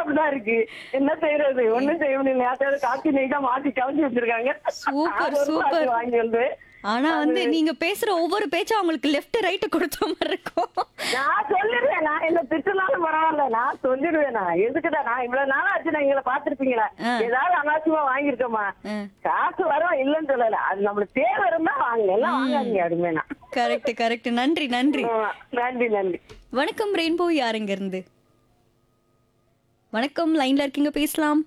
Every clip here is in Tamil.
அப்படிதான் இருக்கு என்ன செய்யறது ஒண்ணும் செய்ய முடியல யார்ட்டாவது காப்பி நெய் தான் மாத்தி கவச்சி வச்சிருக்காங்க சூப்பர், அது ஒரு சூப்பர். பாட்டு வாங்கி வந்து ஆனா வந்து நீங்க பேசுற ஒவ்வொரு பேச்சும் அவங்களுக்கு லெஃப்ட் ரைட் கொடுத்த மாதிரி இருக்கும் நான் சொல்லிடுவேன் நான் என்ன திட்டுனாலும் பரவாயில்ல நான் சொல்லிடுவேன் நான் எதுக்குதான் நான் இவ்வளவு நாளா ஆச்சு நான் எங்களை பாத்திருப்பீங்களா ஆ. ஏதாவது அனாவசியமா வாங்கியிருக்கோமா ஆ. காசு வரும் இல்லைன்னு சொல்லல அது நம்மளுக்கு தேவை இருந்தா வாங்க எல்லாம் வாங்காதீங்க அப்படிமே நான் கரெக்ட் கரெக்ட் நன்றி நன்றி ஆ, நன்றி நன்றி வணக்கம் ரெயின்போ யாருங்க இருந்து வணக்கம் லைன்ல இருக்கீங்க பேசலாம்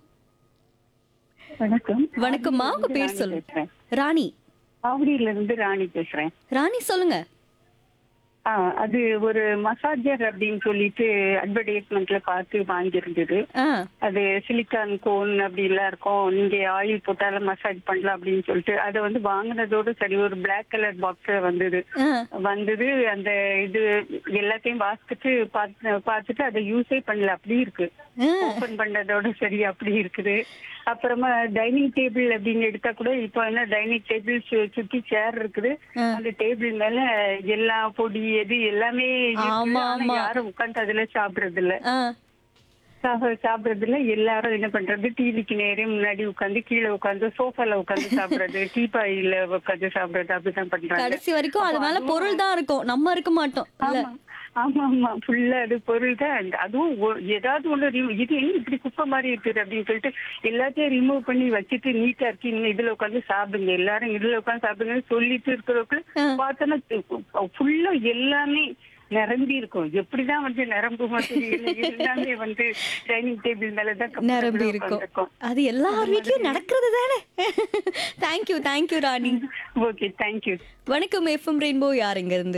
வணக்கம் வணக்கம்மா உங்க பேர் ராணி சொல்லுங்க பேசுறேன். ராணி ஆவடியில இருந்து ராணி பேசுறேன் ராணி சொல்லுங்க ஆ, அது ஒரு மசாஜர் அப்படின்னு சொல்லிட்டு அட்வர்டைஸ்மெண்ட்ல பார்த்து வாங்கியிருந்தது ஆ அது சிலிக்கான் கோன் அப்படி எல்லாம் இருக்கும் நீங்க ஆயில் போட்டாலும் மசாஜ் பண்ணலாம் அப்படின்னு சொல்லிட்டு அதை வந்து வாங்கினதோட சரி ஒரு பிளாக் கலர் பாக்ஸ் வந்தது ஆ வந்தது அந்த இது எல்லாத்தையும் பார்த்துட்டு பார்த்து பார்த்துட்டு அதை யூஸே பண்ணல அப்படி இருக்கு ஆ. ஓபன் பண்ணதோட சரி அப்படி இருக்குது அப்புறமா டைனிங் டேபிள் அப்படின்னு எடுத்தா கூட இப்போ என்ன டைனிங் டேபிள் சுத்தி சேர் இருக்குது ஆ. அந்த டேபிள் மேல எல்லா பொடி எது எல்லாமே இருக்குது. ஆமா, ஆனா ஆமா. யாரும் உட்கார்ந்து அதுல சாப்பிடுறது இல்ல ஆ சாப்பிட- சாப்பிடுறது இல்ல எல்லாரும் என்ன பண்றது டிவிக்கு நேரே முன்னாடி உட்கார்ந்து கீழே உட்கார்ந்து சோஃபால உட்கார்ந்து சாப்பிடுறது டீப்பாயில உட்கார்ந்து சாப்பிடுறது அப்படிதான் பண்றாங்க கடைசி வரைக்கும் அது மேல பொருள் தான் இருக்கும் நம்ம இருக்க மாட்டோம் இல்ல ஆமா ஆமா ஆமா ஃபுல்லா அது பொருள் தான் அந்த- அதுவும் ஒ- ஏதாவது ஒண்ணு remove- இது என்ன இப்படி குப்பை மாதிரி இருக்குது அப்படின்னு சொல்லிட்டு எல்லாத்தையும் ரிமூவ் பண்ணி வச்சுட்டு நீட்டா இருக்கு இன்னும் இதுல உட்காந்து சாப்பிடுங்க எல்லாரும் இதுல உட்காந்து சாப்பிடுங்கன்னு சொல்லிட்டு இருக்கிறவங்க ஆ. பார்த்தோன்னா ஃபுல்லா எல்லாமே நிரம்பி இருக்கும் எப்படிதான் வந்து நிரம்புமா தெரியல எல்லாமே வந்து டைனிங் டேபிள் மேலதான் comfortable ஆ நிரம்பி இருக்கும் உட்கார்ந்திருக்கும். அது எல்லார் வீட்லயும் நடக்கிறது தானே thank you thank you Rani okay thank you வணக்கம் எஃப்எம் ரெயின்போ யாருங்க இருந்து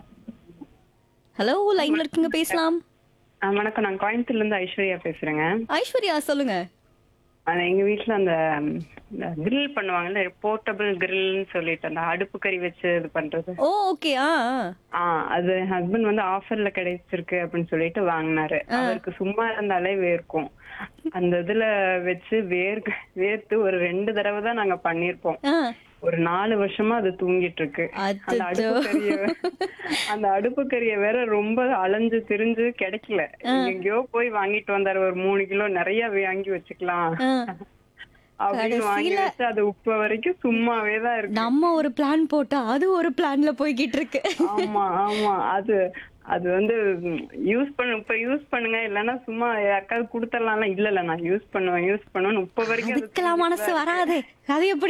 ஹலோ லைன்ல இருக்கீங்க பேசலாம் ஆ, வணக்கம் நான் கோயம்புத்தூர்ல இருந்து ஐஸ்வர்யா பேசுறேங்க ஐஸ்வர்யா சொல்லுங்க ஆனா எங்க வீட்ல அந்த கிரில் பண்ணுவாங்கல்ல போர்ட்டபிள் கிரில்னு சொல்லிட்டு அந்த அடுப்பு கறி வச்சு இது பண்றது ஓ ஓகே ஆ ஆ. ஆ அது ஹஸ்பண்ட் வந்து ஆஃபர்ல கிடைச்சிருக்கு அப்படின்னு சொல்லிட்டு வாங்கினாரு அவருக்கு சும்மா இருந்தாலே வேர்க்கும் அந்த இதுல வச்சு வேர்க்கு வேர்த்து ஒரு ரெண்டு தடவை தான் நாங்க பண்ணிருப்போம் ஆ ஒரு நாலு வருஷமா அது தூங்கிட்டு இருக்கு அந்த அச்சச்சோ. அடுப்பு கறிய அந்த அடுப்பு கறிய வேற ரொம்ப அலைஞ்சு திரிஞ்சு கிடைக்கல எங்கேயோ போய் வாங்கிட்டு வந்தாரு ஒரு மூணு கிலோ நிறைய வாங்கி வச்சுக்கலாம் ஆ. அப்படின்னு வாங்கி கடைசியில- வச்சு அது உப்ப வரைக்கும் சும்மாவே தான் இருக்கு நம்ம ஒரு பிளான் போட்டா அது ஒரு பிளான்ல போய்கிட்டு இருக்கு ஆமா ஆமா அது அது வந்து யூஸ் பண்ணு இப்ப யூஸ் பண்ணுங்க இல்லன்னா சும்மா யாருக்காவது கொடுத்துடலாம்ல இல்ல இல்ல நான் யூஸ் பண்ணுவேன் யூஸ் பண்ணுவேன் இப்ப வரைக்கும் அது அதுக்கெல்லாம் மனசு வராதே அது எப்படி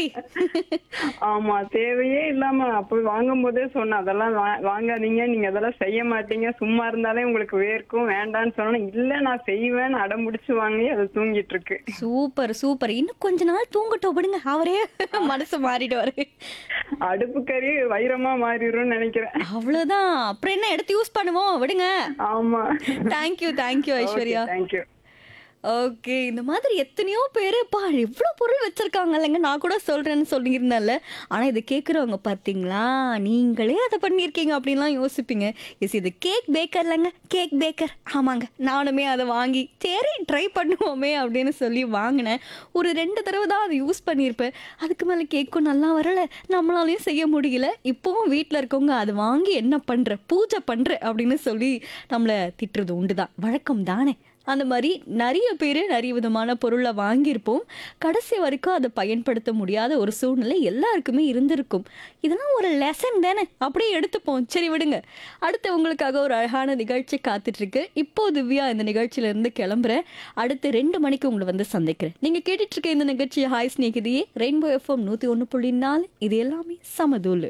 ஆமா தேவையே இல்லாம அப்ப வாங்கும் போதே சொன்னேன் அதெல்லாம் வா- வாங்காதீங்க நீங்க அதெல்லாம் செய்ய மாட்டீங்க சும்மா இருந்தாலே உங்களுக்கு வேர்க்கும் வேண்டாம்னு சொன்னா இல்ல நான் செய்வேன் அடம் முடிச்சு வாங்கி அது தூங்கிட்டு இருக்கு சூப்பர் சூப்பர் இன்னும் கொஞ்ச நாள் தூங்கட்டும் விடுங்க அவரே மனசு மாறிடுவாரு அடுப்பு கறி வைரமா மாறிடும்னு நினைக்கிறேன் அவ்வளவுதான் அப்புறம் என்ன எடுத்து யூஸ் பண்ணுவோம் விடுங்க ஆமா thank you thank you Aishwarya thank you okay இந்த மாதிரி எத்தனையோ பேர் பா எவ்வளோ பொருள் வச்சிருக்காங்க இல்லைங்க நான் கூட சொல்றேன்னு சொல்லியிருந்தேன்ல ஆனால் இதை கேட்குறவங்க பார்த்தீங்களா நீங்களே அதை பண்ணியிருக்கீங்க அப்படின்லாம் யோசிப்பீங்க எஸ் இது கேக் பேக்கர் இல்லைங்க கேக் பேக்கர் ஆமாங்க நானுமே அதை வாங்கி சரி ட்ரை பண்ணுவோமே அப்படின்னு சொல்லி வாங்கினேன் ஒரு ரெண்டு தடவை தான் அதை யூஸ் பண்ணியிருப்பேன் அதுக்கு மேலே கேக்கும் நல்லா வரல நம்மளாலையும் செய்ய முடியல இப்போவும் வீட்டில் இருக்கவங்க அதை வாங்கி என்ன பண்ணுற பூஜை பண்ணுற அப்படின்னு சொல்லி நம்மளை திட்டுறது உண்டு தான் வழக்கம் தானே அந்த மாதிரி நிறைய பேர் நிறைய விதமான பொருளை வாங்கியிருப்போம் கடைசி வரைக்கும் அதை பயன்படுத்த முடியாத ஒரு சூழ்நிலை எல்லாருக்குமே இருந்திருக்கும் இதெல்லாம் ஒரு லெசன் தானே அப்படியே எடுத்துப்போம் சரி விடுங்க அடுத்து உங்களுக்காக ஒரு அழகான நிகழ்ச்சி காத்துட்டு இருக்கு இப்போ திவ்யா இந்த நிகழ்ச்சியில இருந்து கிளம்புறேன் அடுத்து ரெண்டு மணிக்கு உங்களை வந்து சந்திக்கிறேன் நீங்க கேட்டுட்டு இருக்க இந்த நிகழ்ச்சி ஹாய் ஸ்நேகிதியே ரெயின்போ எஃப்எம் நூத்தி ஒன்று புள்ளி நாலு இது எல்லாமே சமதூலு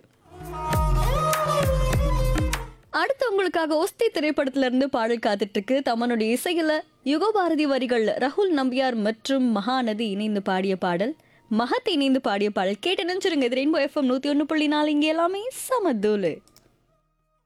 அடுத்து உங்களுக்காக ஒஸ்தி திரைப்படத்துல இருந்து பாடல் காத்துட்டு இருக்கு தமனுடைய இசையில யுகபாரதி வரிகள் ரகுல் நம்பியார் மற்றும் மகாநதி இணைந்து பாடிய பாடல் மகத் இணைந்து பாடிய பாடல் கேட்டு நினைச்சிருங்க இது ரெயின்போ எஃப்எம் நூத்தி ஒன்று புள்ளி நாலு இங்க எல்லாமே சமதூலு